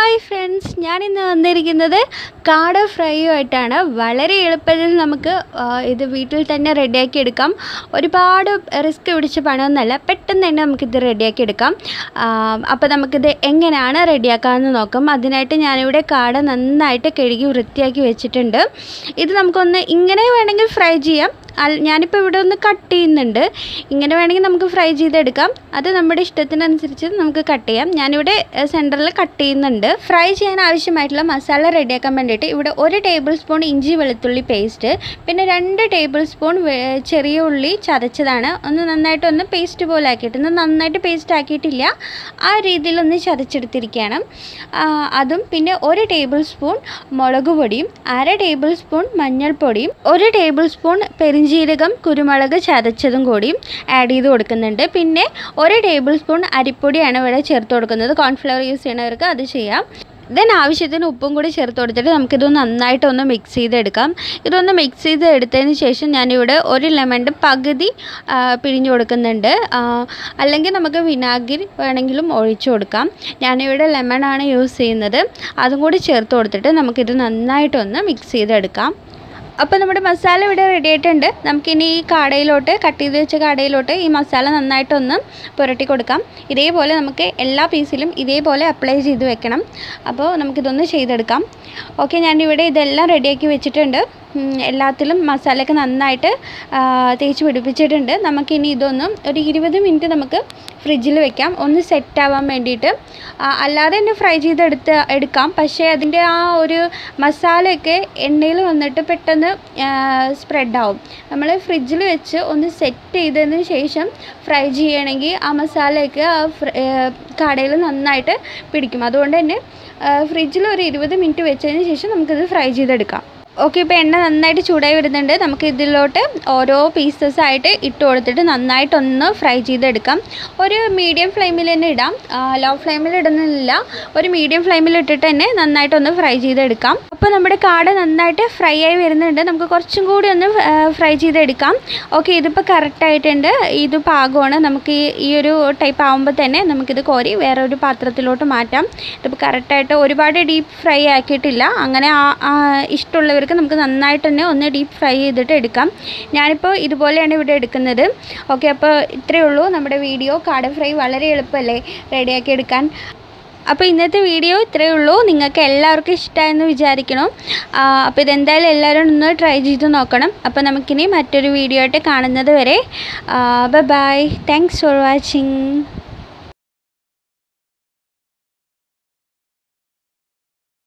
hi friends ഞാൻ ഇന്ന് വന്നിരിക്കുന്നത് കാട ഫ്രൈയുമായിട്ടാണ് വളരെ എളുപ്പത്തിൽ നമുക്ക് ആ, ഇത് വീട്ടിൽ തന്നെ റെഡിയാക്കി എടുക്കാം ഒരുപാട് റിസ്ക് പിടിച്ച പണിയൊന്നുമല്ല പെട്ടെന്ന് തന്നെ നമുക്കിത് റെഡിയാക്കി എടുക്കാം അപ്പോൾ നമുക്കിത് എങ്ങനെയാണ് റെഡിയാക്കാമെന്ന് നോക്കാം അതിനായിട്ട് ഞാനിവിടെ കാട നന്നായിട്ട് കഴുകി വൃത്തിയാക്കി വെച്ചിട്ടുണ്ട് ഇത് നമുക്കൊന്ന് ഇങ്ങനെ വേണമെങ്കിൽ ഫ്രൈ ചെയ്യാം അൽ- ഞാനിപ്പോൾ ഇവിടെ ഒന്ന് കട്ട് ചെയ്യുന്നുണ്ട് ഇങ്ങനെ വേണമെങ്കിൽ നമുക്ക് ഫ്രൈ ചെയ്തെടുക്കാം അത് നമ്മുടെ ഇഷ്ടത്തിനനുസരിച്ച് നമുക്ക് കട്ട് ചെയ്യാം ഞാനിവിടെ സെൻറ്ററിൽ കട്ട് ചെയ്യുന്നുണ്ട് ഫ്രൈ ചെയ്യാൻ ആവശ്യമായിട്ടുള്ള മസാല റെഡിയാക്കാൻ വേണ്ടിയിട്ട് ഇവിടെ ഒരു ടേബിൾ സ്പൂൺ ഇഞ്ചി വെളുത്തുള്ളി പേസ്റ്റ് പിന്നെ രണ്ട് ടേബിൾ സ്പൂൺ വെ- ചെറിയ ഉള്ളി ചതച്ചതാണ് ഒന്ന് നന്നായിട്ടൊന്ന് പേസ്റ്റ് പോലെ ആക്കിയിട്ട് ഒന്ന് നന്നായിട്ട് പേസ്റ്റ് ആക്കിയിട്ടില്ല ആ രീതിയിലൊന്ന് ചതച്ചെടുത്തിരിക്കുകയാണ് ആ, അതും പിന്നെ ഒരു ടേബിൾ സ്പൂൺ മുളക് പൊടിയും അര ടേബിൾ സ്പൂൺ മഞ്ഞൾപ്പൊടിയും ഒരു ടേബിൾ സ്പൂൺ പെരിഞ്ജീരകം കുരുമുളക് ചതച്ചതും കൂടിയും ആഡ് ചെയ്ത് കൊടുക്കുന്നുണ്ട് പിന്നെ ഒരു ടേബിൾ സ്പൂൺ അരിപ്പൊടിയാണ് ഇവിടെ ചേർത്ത് കൊടുക്കുന്നത് കോൺഫ്ലവർ യൂസ് ചെയ്യണവർക്ക് അത് ചെയ്യാം ദെൻ ആവശ്യത്തിന് ഉപ്പും കൂടി ചേർത്ത് കൊടുത്തിട്ട് നമുക്കിത് നന്നായിട്ടൊന്ന് മിക്സ് ചെയ്തെടുക്കാം ഇതൊന്ന് മിക്സ് ചെയ്ത് എടുത്തതിന് ശേഷം ഞാനിവിടെ ഒരു ലെമണിൻ്റെ പകുതി ആ, പിഴിഞ്ഞ് കൊടുക്കുന്നുണ്ട് ആ, അല്ലെങ്കിൽ നമുക്ക് വിനാഗിരി വേണമെങ്കിലും ഒഴിച്ചു കൊടുക്കാം ഞാനിവിടെ ലെമണാണ് യൂസ് ചെയ്യുന്നത് അതും കൂടി ചേർത്ത് കൊടുത്തിട്ട് നമുക്കിത് നന്നായിട്ടൊന്ന് മിക്സ് ചെയ്തെടുക്കാം അപ്പോൾ നമ്മുടെ മസാല ഇവിടെ റെഡി ആയിട്ടുണ്ട് നമുക്കിനി ഈ കാടയിലോട്ട് കട്ട് ചെയ്ത് വെച്ച കാടയിലോട്ട് ഈ മസാല നന്നായിട്ടൊന്ന് പുരട്ടി കൊടുക്കാം ഇതേപോലെ നമുക്ക് എല്ലാ പീസിലും ഇതേപോലെ അപ്ലൈ ചെയ്ത് വെക്കണം അപ്പോൾ നമുക്കിതൊന്ന് ചെയ്തെടുക്കാം ഓക്കെ ഞാനിവിടെ ഇതെല്ലാം റെഡിയാക്കി വെച്ചിട്ടുണ്ട് ഉം, എല്ലാത്തിലും മസാലയൊക്കെ നന്നായിട്ട് ആ, തേച്ച് പിടിപ്പിച്ചിട്ടുണ്ട് നമുക്കിനി ഇതൊന്നും ഒരു ഇരുപത് മിനിറ്റ് നമുക്ക് ഫ്രിഡ്ജിൽ വെക്കാം ഒന്ന് സെറ്റ് ആവാൻ വേണ്ടിയിട്ട് ആ, അല്ലാതെ തന്നെ ഫ്രൈ ചെയ്തെടുത്ത് എടുക്കാം പക്ഷേ അതിൻ്റെ ആ ഒരു മസാലയൊക്കെ എണ്ണയിൽ വന്നിട്ട് പെട്ടെന്ന് സ്പ്രെഡാവും നമ്മൾ ഫ്രിഡ്ജിൽ വെച്ച് ഒന്ന് സെറ്റ് ചെയ്തതിന് ശേഷം ഫ്രൈ ചെയ്യണമെങ്കിൽ ആ മസാലയൊക്കെ ആ ഫ്ര- ആ, കടയിൽ നന്നായിട്ട് പിടിക്കും അതുകൊണ്ട് തന്നെ ഫ്രിഡ്ജിൽ ഒരു ഇരുപത് മിനിറ്റ് വെച്ചതിന് ശേഷം നമുക്കിത് ഫ്രൈ ചെയ്തെടുക്കാം ഓക്കെ ഇപ്പോൾ എണ്ണ നന്നായിട്ട് ചൂടായി വരുന്നുണ്ട് നമുക്ക് ഇതിലോട്ട് ഓരോ പീസസ് ആയിട്ട് ഇട്ട് കൊടുത്തിട്ട് നന്നായിട്ടൊന്ന് ഫ്രൈ ചെയ്തെടുക്കാം ഒരു മീഡിയം ഫ്ലെയിമിൽ തന്നെ ഇടാം ലോ ഫ്ലെയിമിൽ ഇടുന്നില്ല ഒരു മീഡിയം ഫ്ലെയിമിൽ ഇട്ടിട്ട് തന്നെ നന്നായിട്ടൊന്ന് ഫ്രൈ ചെയ്തെടുക്കാം അപ്പോൾ നമ്മുടെ കാട നന്നായിട്ട് ഫ്രൈ ആയി വരുന്നുണ്ട് നമുക്ക് കുറച്ചും കൂടി ഒന്ന് ഫ്രൈ ചെയ്തെടുക്കാം ഓക്കെ ഇതിപ്പോൾ കറക്റ്റ് ആയിട്ടുണ്ട് ഇത് പാകമാണ് നമുക്ക് ഈ ഈ ഒരു ടൈപ്പ് ആകുമ്പോൾ തന്നെ നമുക്കിത് കോരി വേറെ ഒരു പാത്രത്തിലോട്ട് മാറ്റാം ഇതിപ്പോൾ കറക്റ്റായിട്ട് ഒരുപാട് ഡീപ്പ് ഫ്രൈ ആക്കിയിട്ടില്ല അങ്ങനെ ആ- ആ ഇഷ്ടമുള്ളവർക്ക് നമുക്ക് നന്നായിട്ട് തന്നെ ഒന്ന് ഡീപ്പ് ഫ്രൈ ചെയ്തിട്ട് എടുക്കാം ഞാനിപ്പോൾ ഇതുപോലെയാണ് ഇവിടെ എടുക്കുന്നത് ഓക്കെ അപ്പോൾ ഇത്രയേ ഉള്ളൂ നമ്മുടെ വീഡിയോ കാട ഫ്രൈ വളരെ എളുപ്പമല്ലേ റെഡിയാക്കി എടുക്കാൻ അപ്പോൾ ഇന്നത്തെ വീഡിയോ ഇത്രയേ ഉള്ളൂ നിങ്ങൾക്ക് എല്ലാവർക്കും ഇഷ്ടമായെന്ന് വിചാരിക്കണം ആ, അപ്പോൾ ഇതെന്തായാലും എല്ലാവരും ഒന്ന് ട്രൈ ചെയ്ത് നോക്കണം അപ്പോൾ നമുക്കിനി മറ്റൊരു വീഡിയോ ആയിട്ട് കാണുന്നത് വരെ ബൈ താങ്ക്സ് ഫോർ വാച്ചിങ്